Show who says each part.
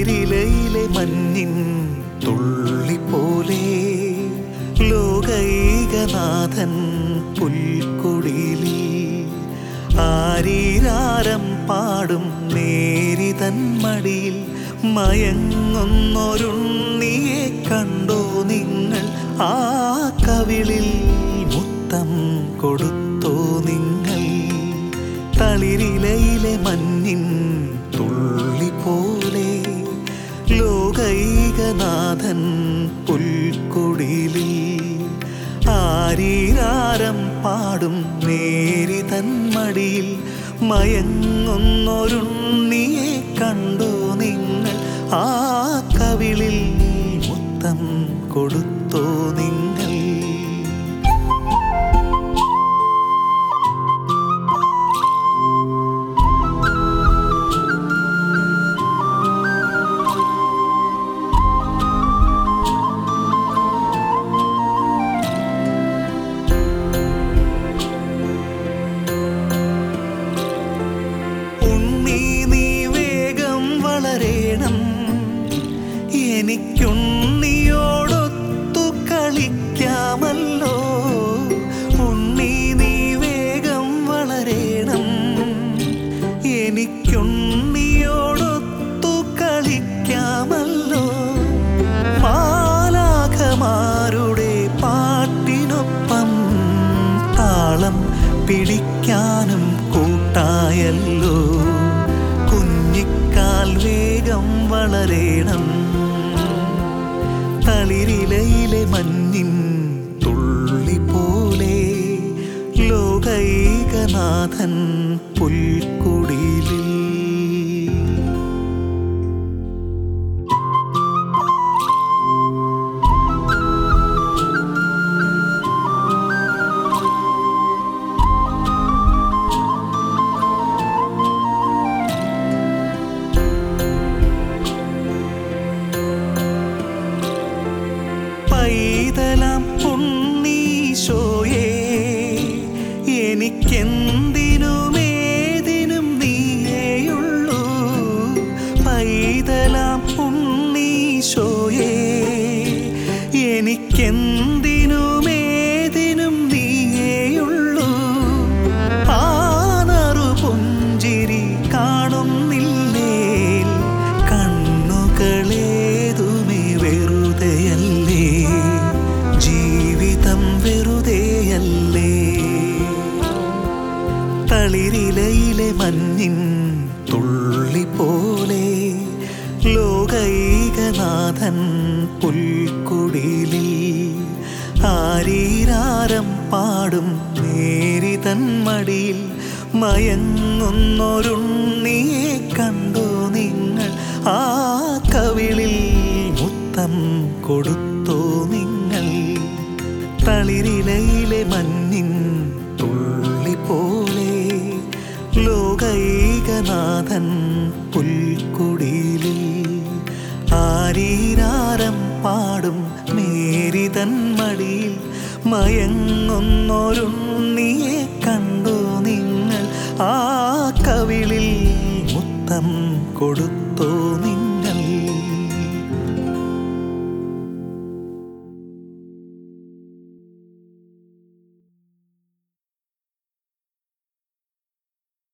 Speaker 1: തളിരിലയിലെ മഞ്ഞിൻ തുള്ളി പോലെ ലോകൈകനാഥൻ പുൽക്കൊടിയിലി ആരീരാരം പാടും നേരി തന്മടിയിൽ മയങ്ങുന്നൊരുണ്ണിയെ കണ്ടോ നിങ്ങൾ ആ കവിളിൽ മുത്തം കൊടുത്തോ നിങ്ങൾ തളിരിലയിലെ മഞ്ഞിൻ തുള്ളി പോലെ ലോകൈകനാഥൻ പുൽക്കൊടിയിലിൽ ആരീരാരം പാടും നേരി തന്മടിയിൽ മയങ്ങുന്നൊരുണ്ണിയെ കണ്ടോ നിങ്ങൾ ആ കവിളിൽ മുത്തം കൊടുത്തോ നിങ്ങൾ ഉണ്ണി നീ വേഗം വളരേണം എനിക്കുണ്ണിയോടൊത്തു കളിക്കാമല്ലോ ഉണ്ണി നീ വേഗം വളരേണം എനിക്കുണ്ണിയോടൊത്തു കളിക്കാമല്ലോ മാലാഖമാരുടെ പാട്ടിനൊപ്പം താളം പിടിക്കാനും കൂട്ടായല്ലോ കുഞ്ഞിക്കാൽ വേഗം വളരേണം തളിരിലയിലെ മഞ്ഞിൻ തുള്ളി പോലെ ലോകൈകനാഥൻ പുൽക്കുടിലിൽ പൈതലാം ഉണ്ണീശോയേ എനിക്കെന്തിനുമേതിനും നീയേയുള്ളൂ പൈതലാം ഉണ്ണീശോയേ എനിക്കെന്തിനുമേതിനും നീയേയുള്ളൂ ആനറു പുഞ്ചിരി കാണുന്നില്ലേ കണ്ണുകളേതുമേ വെറുതെയല്ലേ ജീവിതം വെറുതെയല്ലേ തളിരിലയിലെ മഞ്ഞിൻ തുള്ളി പോലെ ലോകൈകനാഥൻ പുൽക്കുടിലിൽ ആരീരാരം പാടും നേരി തന്മടിയിൽ മയങ്ങുന്നൊരുണ്ണിയെ കണ്ടോ നിങ്ങൾ ആ കവിളിൽ മുത്തം കൊടുത്തോ നിങ്ങൾ തളിരിലയിലെ മഞ്ഞിൻ തുള്ളി പോലെ ലോകൈകനാഥൻ പുൽക്കുടിയിലിൽ ആരീരാരം പാടും മേരി തന്മടിയിൽ മയങ്ങുന്നൊരുണ്ണിയെ കണ്ടോ നിങ്ങൾ ആ കവിളിൽ മുത്തം കൊടുത്തോ നിങ്ങൾ